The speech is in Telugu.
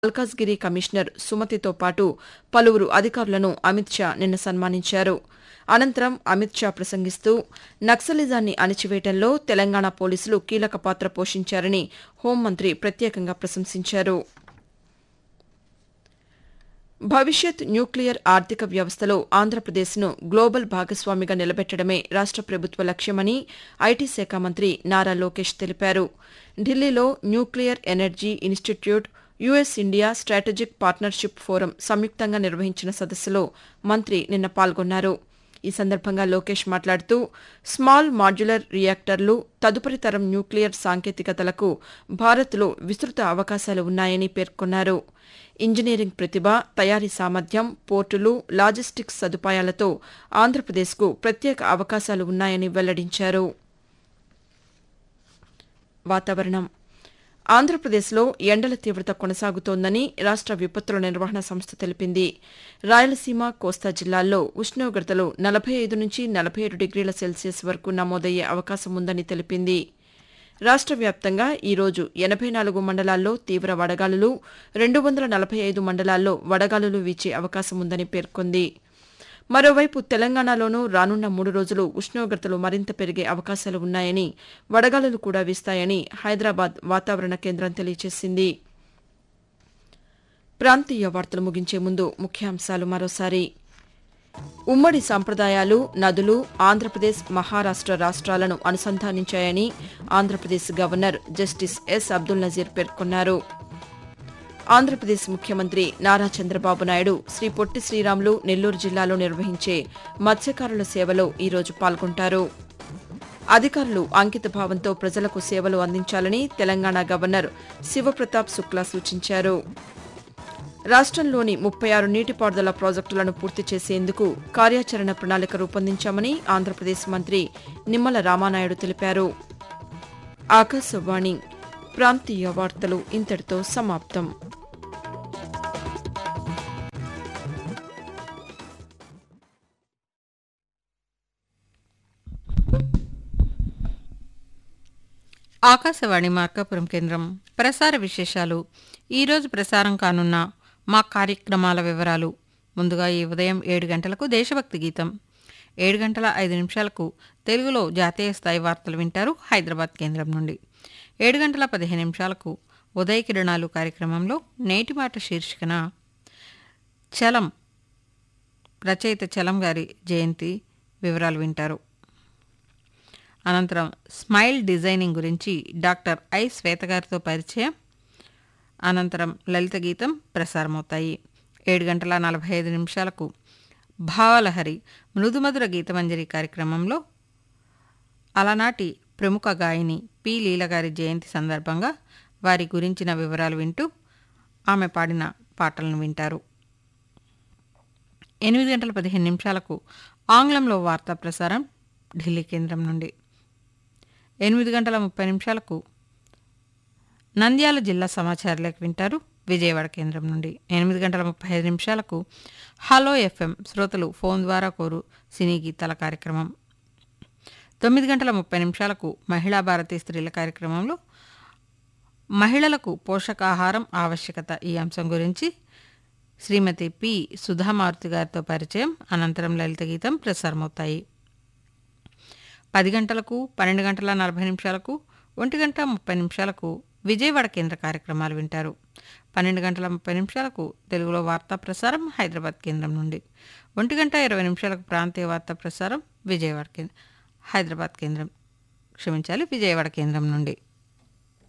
మల్కాజ్గిరి కమిషనర్ సుమతితో పాటు పలువురు అధికారులను అమిత్ షా నిన్న సన్మానించారు అనంతరం అమిత్ షా ప్రసంగిస్తూ నక్సలిజాన్ని అణిచివేయడంలో తెలంగాణ పోలీసులు కీలక పాత్ర పోషించారని హోంమంత్రి ప్రత్యేకంగా ప్రశంసించారు భవిష్యత్ న్యూక్లియర్ ఆర్థిక వ్యవస్థలో ఆంధ్రప్రదేశ్ను గ్లోబల్ భాగస్వామిగా నిలబెట్టడమే రాష్ట ప్రభుత్వ లక్ష్యమని ఐటీ శాఖ మంత్రి నారా లోకేష్ తెలిపారు ఢిల్లీలో nuclear energy institute US India strategic partnership forum సంయుక్తంగా నిర్వహించిన సదస్సులో మంత్రి నిన్న పాల్గొన్నారు ఈ సందర్భంగా లోకేష్ మాట్లాడుతూ స్మాల్ మాడ్యులర్ రియాక్టర్లు తదుపరి తరం న్యూక్లియర్ సాంకేతికతలకు భారత్లో విస్తృత అవకాశాలు ఉన్నాయని పేర్కొన్నారు ఇంజనీరింగ్ ప్రతిభ తయారీ సామర్థ్యం పోర్టులు లాజిస్టిక్స్ సదుపాయాలతో ఆంధ్రప్రదేశ్కు ప్రత్యేక అవకాశాలు ఉన్నాయని వెల్లడించారు వాతావరణం ఆంధ్రప్రదేశ్లో ఎండల తీవ్రత కొనసాగుతోందని రాష్ట విపత్తుల నిర్వహణ సంస్థ తెలిపింది రాయలసీమ కోస్తా జిల్లాల్లో ఉష్ణోగ్రతలు నలభై ఐదు నుంచి నలభై ఏడు డిగ్రీల సెల్సియస్ వరకు నమోదయ్యే అవకాశం ఉందని తెలిపింది రాష్ట వ్యాప్తంగా ఈరోజు ఎనభై నాలుగు మండలాల్లో తీవ్ర వడగాలులు రెండు వందల నలభై ఐదు మండలాల్లో వడగాలులు వీచే అవకాశం ఉందని పేర్కొంది మరోవైపు తెలంగాణలోనూ రానున్న మూడు రోజులు ఉష్ణోగ్రతలు మరింత పెరిగే అవకాశాలు ఉన్నాయని వడగాలులు కూడా వీస్తాయని హైదరాబాద్ వాతావరణ కేంద్రం తెలియజేసింది ప్రాంతీయ వార్తలు ముగించే ముందు ముఖ్యాంశాలు మరోసారి ఉమ్మడి సంప్రదాయాలు నదులు ఆంధ్రప్రదేశ్ మహారాష్ట రాష్ట్రాలను అనుసంధానించాయని Andhra Pradesh governor justice S Abdul Nazeer పేర్కొన్నారు ఆంధ్రప్రదేశ్ ముఖ్యమంత్రి నారా చంద్రబాబు నాయుడు శ్రీ పొట్టి శ్రీరాములు నెల్లూరు జిల్లాలో నిర్వహించే మత్స్యకారుల సేవలో ఈరోజు పాల్గొంటారు అధికారులు అంకిత భావంతో ప్రజలకు సేవలు అందించాలని తెలంగాణ గవర్నర్ శివప్రతాప్ శుక్లా సూచించారు రాష్ట్రంలోని ముప్పై ఆరు నీటిపారుదల ప్రాజెక్టులను పూర్తి చేసేందుకు కార్యాచరణ ప్రణాళిక రూపొందించామని ఆంధ్రప్రదేశ్ మంత్రి నిమ్మల రామానాయుడు తెలిపారు ఆకాశవాణి ప్రాంతీయ వార్తలు ఇంతటితో సమాప్తం ఆకాశవాణి మార్కాపురం కేంద్రం ప్రసార విశేషాలు ఈరోజు ప్రసారం కానున్న మా కార్యక్రమాల వివరాలు ముందుగా ఈ ఉదయం ఏడు గంటలకు దేశభక్తి గీతం ఏడు గంటల ఐదు నిమిషాలకు తెలుగులో జాతీయ స్థాయి వార్తలు వింటారు హైదరాబాద్ కేంద్రం నుండి ఏడు గంటల పదిహేను నిమిషాలకు ఉదయ కిరణాలు కార్యక్రమంలో నేటి మాట శీర్షికన చలం రచయిత చలం గారి జయంతి వివరాలు వింటారు అనంతరం స్మైల్ డిజైనింగ్ గురించి డాక్టర్ ఐ శ్వేత గారితో పరిచయం అనంతరం లలిత గీతం ప్రసారమవుతాయి ఏడు గంటల నలభై ఐదు నిమిషాలకు భావలహరి మృదుమధుర గీతమంజరి కార్యక్రమంలో అలనాటి ప్రముఖ గాయని పి లీల గారి జయంతి సందర్భంగా వారి గురించిన వివరాలు వింటూ ఆమె పాడిన పాటలను వింటారు ఎనిమిది గంటల పదిహేను నిమిషాలకు ఆంగ్లంలో వార్తా ప్రసారం ఢిల్లీ కేంద్రం నుండి ఎనిమిది గంటల ముప్పై నిమిషాలకు నంద్యాల జిల్లా సమాచారాలకు వింటారు విజయవాడ కేంద్రం నుండి ఎనిమిది గంటల ముప్పై ఐదు నిమిషాలకు హలో ఎఫ్ఎం శ్రోతలు ఫోన్ ద్వారా కోరు సినీ గీతాల కార్యక్రమం తొమ్మిది గంటల ముప్పై నిమిషాలకు మహిళా భారతీ స్త్రీల కార్యక్రమంలో మహిళలకు పోషకాహారం ఆవశ్యకత ఈ అంశం గురించి శ్రీమతి పి సుధామారుతి గారితో పరిచయం అనంతరం లలిత గీతం ప్రసారమవుతాయి పది గంటలకు పన్నెండు గంటల నలభై నిమిషాలకు ఒంటి గంట ముప్పై నిమిషాలకు విజయవాడ కేంద్ర కార్యక్రమాలు వింటారు పన్నెండు గంటల ముప్పై నిమిషాలకు తెలుగులో వార్తా ప్రసారం హైదరాబాద్ కేంద్రం నుండి ఒంటి గంట ఇరవై నిమిషాలకు ప్రాంతీయ వార్తా ప్రసారం విజయవాడ కేంద్రం హైదరాబాద్ కేంద్రం క్షమించాలి విజయవాడ కేంద్రం నుండి